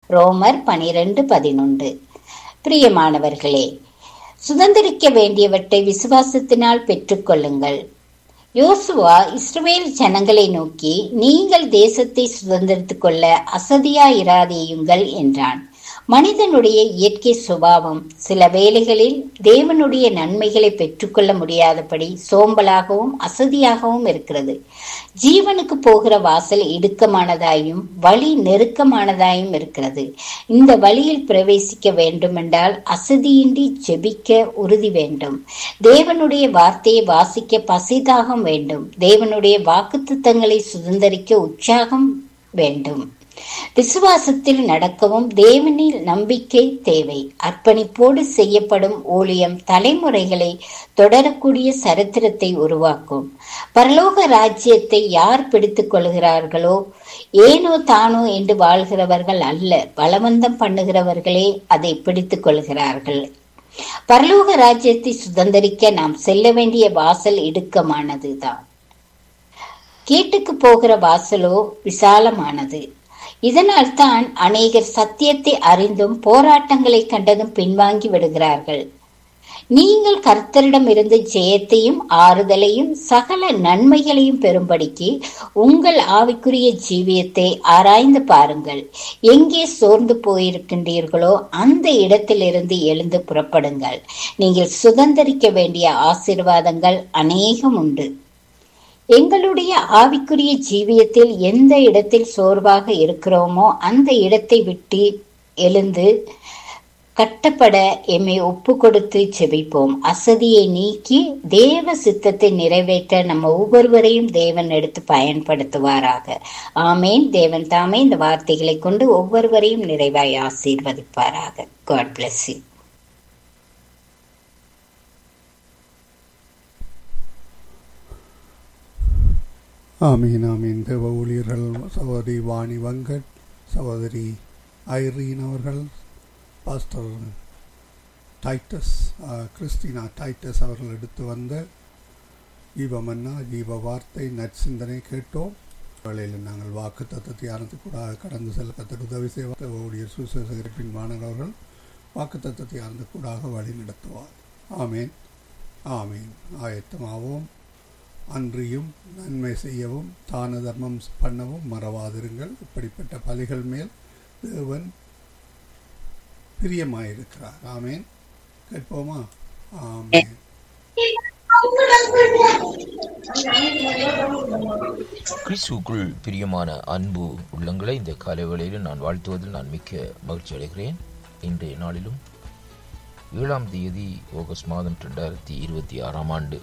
ரோமர் பனிரெண்டு பதினொன்று பிரியமானவர்களே சுதந்திரிக்க வேண்டியவற்றை விசுவாசத்தினால் பெற்றுக்கொள்ளுங்கள் யோசுவா இஸ்ரவேல் ஜனங்களை நோக்கி நீங்கள் தேசத்தை சுதந்திரித்துக் கொள்ள அசதியாயிராதேயுங்கள் என்றான் மனிதனுடைய இயற்கை சுபாவம் சில வேளைகளில் தேவனுடைய நன்மைகளை பெற்றுக்கொள்ள முடியாதபடி சோம்பலாகவும் அசதியாகவும் இருக்கிறது ஜீவனுக்கு போகிற வாசல் இடுக்கமானதாயும் வழி நெருக்கமானதாயும் இருக்கிறது இந்த வழியில் பிரவேசிக்க வேண்டுமென்றால் அசதியின்றி ஜெபிக்க உறுதி வேண்டும் தேவனுடைய வார்த்தையை வாசிக்க பசிதாகம் வேண்டும் தேவனுடைய வாக்குத்தத்தங்களை சுதந்திரிக்க உற்சாகம் வேண்டும் விசுவாசத்தில் நடக்கவும் தேவனில் நம்பிக்கை தேவை அர்ப்பணிப்போடு செய்யப்படும் ஊழியம் தலைமுறைகளை தொடரக்கூடிய சரித்திரத்தை உருவாக்கும் பரலோக ராஜ்யத்தை யார் பிடித்துக் கொள்கிறார்களோ ஏனோ தானோ என்று வாழ்கிறவர்கள் அல்ல பலவந்தம் பண்ணுகிறவர்களே அதை பிடித்துக் கொள்கிறார்கள் பரலோக ராஜ்யத்தை சுதந்திரிக்க நாம் செல்ல வேண்டிய வாசல் இடுக்கமானதுதான் கேட்டுக்கு போகிற வாசலோ விசாலமானது இதனால் தான் அநேகர் சத்தியத்தை அறிந்தும் போராட்டங்களை கண்டதும் பின்வாங்கி விடுகிறார்கள் நீங்கள் கர்த்தரிடமிருந்து ஜெயத்தையும் ஆறுதலையும் சகல நன்மைகளையும் பெறும்படிக்கு உங்கள் ஆவிக்குரிய ஜீவியத்தை ஆராய்ந்து பாருங்கள் எங்கே சோர்ந்து போயிருக்கின்றீர்களோ அந்த இடத்திலிருந்து எழுந்து புறப்படுங்கள் நீங்கள் சுதந்திரிக்க வேண்டிய ஆசீர்வாதங்கள் அநேகம் உண்டு எங்களுடைய ஆவிக்குரிய ஜீவியத்தில் எந்த இடத்தில் சோர்வாக இருக்கிறோமோ அந்த இடத்தை விட்டு எழுந்து கட்டப்பட எம்மை ஒப்பு கொடுத்து செபிப்போம் அசதியை நீக்கி தேவ சித்தத்தை நிறைவேற்ற நம்ம ஒவ்வொருவரையும் தேவன் எடுத்து பயன்படுத்துவாராக ஆமேன் தேவன் தாமே இந்த வார்த்தைகளை கொண்டு ஒவ்வொருவரையும் நிறைவாய் ஆசீர்வதிப்பாராக காட் பிளஸ் யூ ஆமீன் ஆமீன் தேவ ஊழியர்கள் சகோதரி வாணி வங்கட் சகோதரி ஐரீன் அவர்கள் பாஸ்டர் டைட்டஸ் கிறிஸ்டினா டைட்டஸ் அவர்கள் எடுத்து வந்த ஜீவமன்னா ஜீவ வார்த்தை நற்சிந்தனை கேட்டோம் வேளையில் நாங்கள் வாக்கு தத்துவ தியானத்துக்கூடாக கடந்து செல்ல கத்தர் உதவி செய்வார் ஊழியர் சுசேகரிப்பின் மாணவர்கள் வாக்கு தத்துவ தியானத்துக்கூடாக வழி நடத்துவார் ஆமீன் ஆமீன் ஆயத்தமாவோம் அன்றியும் நன்மை செய்யவும் தான தர்மம் பண்ணவும் மறவாதிருங்கள் இப்படிப்பட்ட பலிகள் மேல் தேவன் பிரியமாயிருக்கிறார் ஆமேன் கேட்போமா ஆமேன் கிறிஸ்துக்குள் பிரியமான அன்பு உள்ளங்களை இந்த காலை வேளையில் நான் வாழ்த்துவதில் நான் மிக்க மகிழ்ச்சி அடைகிறேன் இன்றைய நாளிலும் ஏழாம் தேதி ஆகஸ்ட் மாதம் ரெண்டாயிரத்தி இருபத்தி ஆறாம் ஆண்டு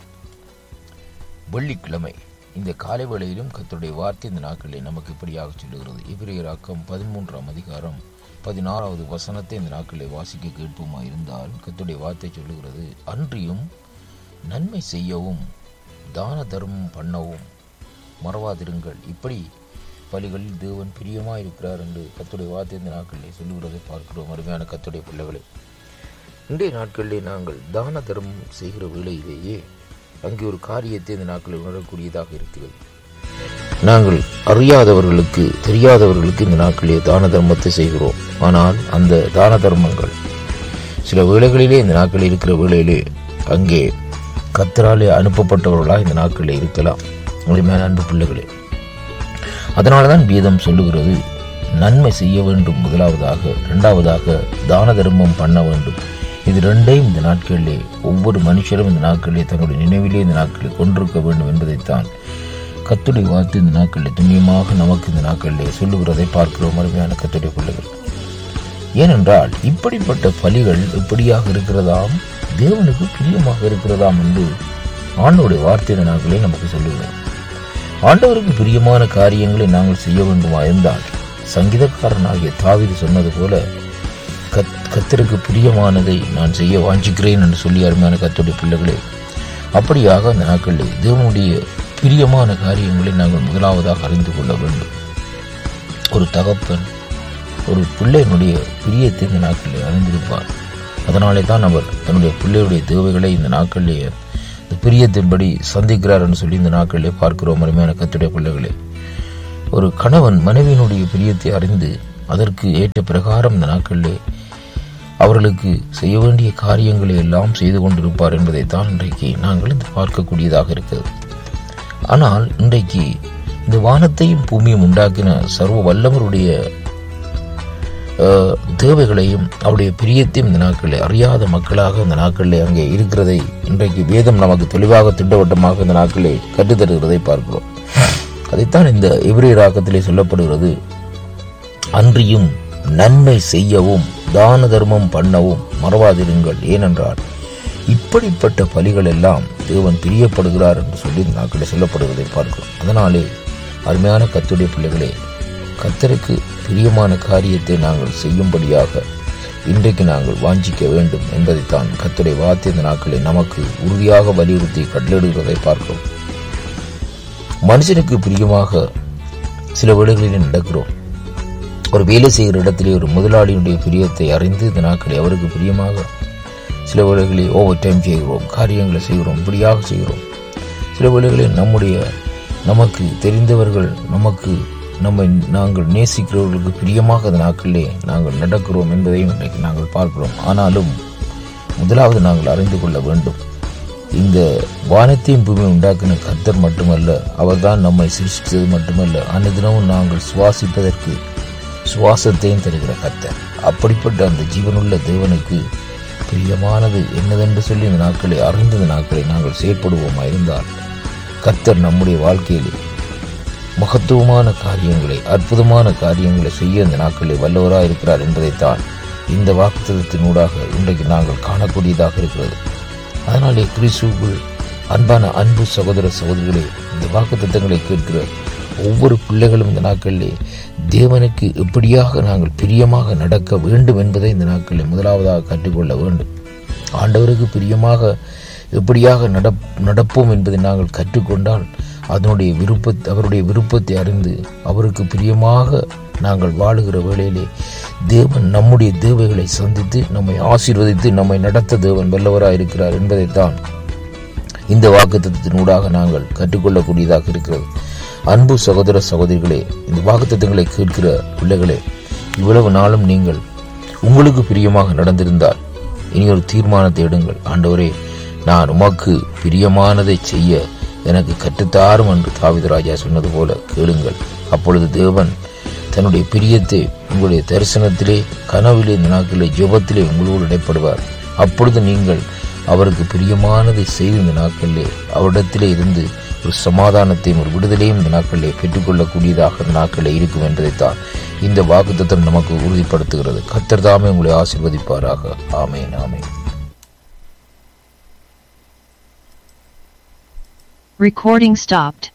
வெள்ளிக்கிழமை இந்த காலை வேளையிலும் கத்தருடைய வார்த்தை இந்த நாட்களில் நமக்கு இப்படியாக சொல்லுகிறது இபிரியராக்கம் பதிமூன்றாம் அதிகாரம் பதினாறாவது வசனத்தை இந்த நாட்களில் வாசிக்க கேட்போமா இருந்தால் கத்துடைய வார்த்தை சொல்லுகிறது அன்றியும் நன்மை செய்யவும் தான தர்மம் பண்ணவும் மறவாதிருங்கள் இப்படி பலிகளில் தேவன் பிரியமாக இருக்கிறார் என்று கத்துடைய வார்த்தை இந்த நாட்களில் சொல்லுகிறதை பார்க்கிறோம் அருமையான கத்துடைய பிள்ளைகளை இன்றைய நாட்களிலே நாங்கள் தான தர்மம் செய்கிற வேளையிலேயே அங்கே ஒரு காரியத்தை இந்த நாட்களில் உணரக்கூடியதாக இருக்கிறது நாங்கள் அறியாதவர்களுக்கு தெரியாதவர்களுக்கு இந்த நாட்களிலே தான தர்மத்தை செய்கிறோம் ஆனால் அந்த தான தர்மங்கள் சில வேளைகளிலே இந்த நாட்களில் இருக்கிற வேளையிலே அங்கே கத்தராலே அனுப்பப்பட்டவர்களாக இந்த நாட்களில் இருக்கலாம் உண்மையான அன்பு பிள்ளைகளே அதனால தான் வேதம் சொல்லுகிறது நன்மை செய்ய வேண்டும் முதலாவதாக இரண்டாவதாக தான தர்மம் பண்ண வேண்டும் இது ரெண்டையும் இந்த நாட்களிலே ஒவ்வொரு மனுஷரும் இந்த நாட்களிலே தங்களுடைய நினைவிலே இந்த நாட்களில் கொண்டிருக்க வேண்டும் என்பதைத்தான் கத்துடைய வார்த்தை இந்த நாட்களில் துண்ணியமாக நமக்கு இந்த நாட்களிலே சொல்லுகிறதை பார்க்கிறோம் அருமையான கத்துடைய பிள்ளைகள் ஏனென்றால் இப்படிப்பட்ட பலிகள் இப்படியாக இருக்கிறதாம் தேவனுக்கு பிரியமாக இருக்கிறதாம் என்று ஆண்டவருடைய வார்த்தை இந்த நாட்களே நமக்கு சொல்லுகிறது ஆண்டவருக்கு பிரியமான காரியங்களை நாங்கள் செய்ய வேண்டுமா இருந்தால் சங்கீதக்காரனாகிய தாவிது சொன்னது போல கத் கத்தருக்கு பிரியமானதை நான் செய்ய வாஞ்சிக்கிறேன் என்று சொல்லி அருமையான கத்துடைய பிள்ளைகளே அப்படியாக அந்த நாட்களில் தேவனுடைய பிரியமான காரியங்களை நாங்கள் முதலாவதாக அறிந்து கொள்ள வேண்டும் ஒரு தகப்பன் ஒரு பிள்ளையினுடைய பிரியத்தை இந்த நாட்களில் அறிந்திருப்பார் அதனாலே தான் அவர் தன்னுடைய பிள்ளையுடைய தேவைகளை இந்த நாட்களிலேயே இந்த பிரியத்தின்படி சந்திக்கிறார் என்று சொல்லி இந்த நாட்களிலே பார்க்கிறோம் அருமையான கத்துடைய பிள்ளைகளே ஒரு கணவன் மனைவியினுடைய பிரியத்தை அறிந்து அதற்கு ஏற்ற பிரகாரம் இந்த நாட்களிலே அவர்களுக்கு செய்ய வேண்டிய காரியங்களை எல்லாம் செய்து கொண்டிருப்பார் என்பதைத்தான் இன்றைக்கு நாங்கள் இந்த பார்க்கக்கூடியதாக இருக்கிறது ஆனால் இன்றைக்கு இந்த வானத்தையும் பூமியும் உண்டாக்கின சர்வ வல்லவருடைய அஹ், தேவைகளையும் அவருடைய பிரியத்தையும் இந்த நாட்களில் அறியாத மக்களாக இந்த நாட்களில் அங்கே இருக்கிறதை இன்றைக்கு வேதம் நமக்கு தெளிவாக திட்டவட்டமாக இந்த நாட்களிலே கற்றுத்தருகிறதை பார்க்கிறோம் அதைத்தான் இந்த எபிரேயராக்கத்திலே சொல்லப்படுகிறது அன்றியும் நன்மை செய்யவும் தான தர்மம் பண்ணவும் மறவாதிருங்கள் ஏனென்றால் இப்படிப்பட்ட பலிகள் எல்லாம் தேவன் பிரியப்படுகிறார் என்று சொல்லி இந்த நாட்களில் சொல்லப்படுவதை பார்க்கிறோம் அதனாலே அருமையான கத்துடைய பிள்ளைகளே கத்தருக்கு பிரியமான காரியத்தை நாங்கள் செய்யும்படியாக இன்றைக்கு நாங்கள் வாஞ்சிக்க வேண்டும் என்பதைத்தான் கத்துடைய வார்த்தை இந்த நாட்களில் நமக்கு உறுதியாக வலியுறுத்தி கட்டளிடுகிறதை பார்க்கிறோம் மனுஷனுக்கு பிரியமாக சில வேளைகளில் நடக்கிறோம் ஒரு வேலை செய்கிற இடத்திலே ஒரு முதலாளியுடைய பிரியத்தை அறிந்து இந்த நாட்களை அவருக்கு பிரியமாக சில வேளைகளில் ஓவர் டைம் செய்கிறோம் காரியங்களை செய்கிறோம் இப்படியாக செய்கிறோம் சில வேளைகளில் நம்முடைய நமக்கு தெரிந்தவர்கள் நமக்கு நம்மை நாங்கள் நேசிக்கிறவர்களுக்கு பிரியமாக அந்த நாட்களிலே நாங்கள் நடக்கிறோம் என்பதையும் இன்றைக்கு நாங்கள் பார்க்கிறோம் ஆனாலும் முதலாவது நாங்கள் அறிந்து கொள்ள வேண்டும் இந்த வானத்தையும் பூமியை உண்டாக்கின கர்த்தர் மட்டுமல்ல அவர்தான் நம்மை சிருஷ்டித்தது மட்டுமல்ல அனுதினமும் நாங்கள் சுவாசிப்பதற்கு சுவாசத்தையும் தருகிற கர்த்தர் அப்படிப்பட்ட அந்த ஜீவனுள்ள தேவனுக்கு பிரியமானது என்னதென்று சொல்லி இந்த நாட்களை அறிந்த இந்த நாட்களை நாங்கள் செயற்படுவோமா இருந்தால் கர்த்தர் நம்முடைய வாழ்க்கையிலே மகத்துவமான காரியங்களை அற்புதமான காரியங்களை செய்ய இந்த நாட்களில் வல்லவராக இருக்கிறார் என்பதைத்தான் இந்த வாக்குத்தத்தினூடாக இன்றைக்கு நாங்கள் காணக்கூடியதாக இருக்கிறது அதனாலே கிறிஸ்துவுக்குள் அன்பான அன்பு சகோதர சகோதரிகளே இந்த வாக்குத்தத்தங்களை கேட்கிற ஒவ்வொரு பிள்ளைகளும் இந்த நாட்களிலே தேவனுக்கு எப்படியாக நாங்கள் பிரியமாக நடக்க வேண்டும் என்பதை இந்த நாட்களில் முதலாவதாக கற்றுக்கொள்ள வேண்டும் ஆண்டவருக்கு பிரியமாக எப்படியாக நடப் நடப்போம் என்பதை நாங்கள் கற்றுக்கொண்டால் அதனுடைய விருப்ப அவருடைய விருப்பத்தை அறிந்து அவருக்கு பிரியமாக நாங்கள் வாழுகிற வேளையிலே தேவன் நம்முடைய தேவைகளை சந்தித்து நம்மை ஆசீர்வதித்து நம்மை நடத்த தேவன் வல்லவராக இருக்கிறார் என்பதைத்தான் இந்த வாக்குத்தத்தினூடாக நாங்கள் கற்றுக்கொள்ளக்கூடியதாக இருக்கிறது அன்பு சகோதர சகோதரிகளே இந்த வாக்குத்தத்தங்களை கேட்கிற பிள்ளைகளே இவ்வளவு நாளும் நீங்கள் உங்களுக்கு பிரியமாக நடந்திருந்தால் இனி ஒரு தீர்மானத்தை எடுங்கள் ஆண்டவரே நான் உமக்கு பிரியமானதை செய்ய எனக்கு கற்றுத்தாரும் என்று தாவித ராஜா சொன்னது போல கேளுங்கள் அப்பொழுது தேவன் தன்னுடைய பிரியத்தை உங்களுடைய தரிசனத்திலே கனவிலே இந்த நாட்களிலே ஜெபத்திலே உங்களோடு இடைப்படுவார் அப்பொழுது நீங்கள் அவருக்கு பிரியமானதை செய்து இந்த நாட்களிலே அவரிடத்திலே இருந்து ஒரு சமாதானத்தையும் ஒரு விடுதலையும் இந்த நாட்களிலே பெற்றுக்கொள்ளக்கூடியதாக இந்த நாட்களில் இருக்கும் என்பதைத்தான் இந்த வாக்குத்தத்தம் நமக்கு உறுதிப்படுத்துகிறது கத்தர் தாமே உங்களை ஆசீர்வதிப்பாராக ஆமேன் ஆமேன் Recording stopped.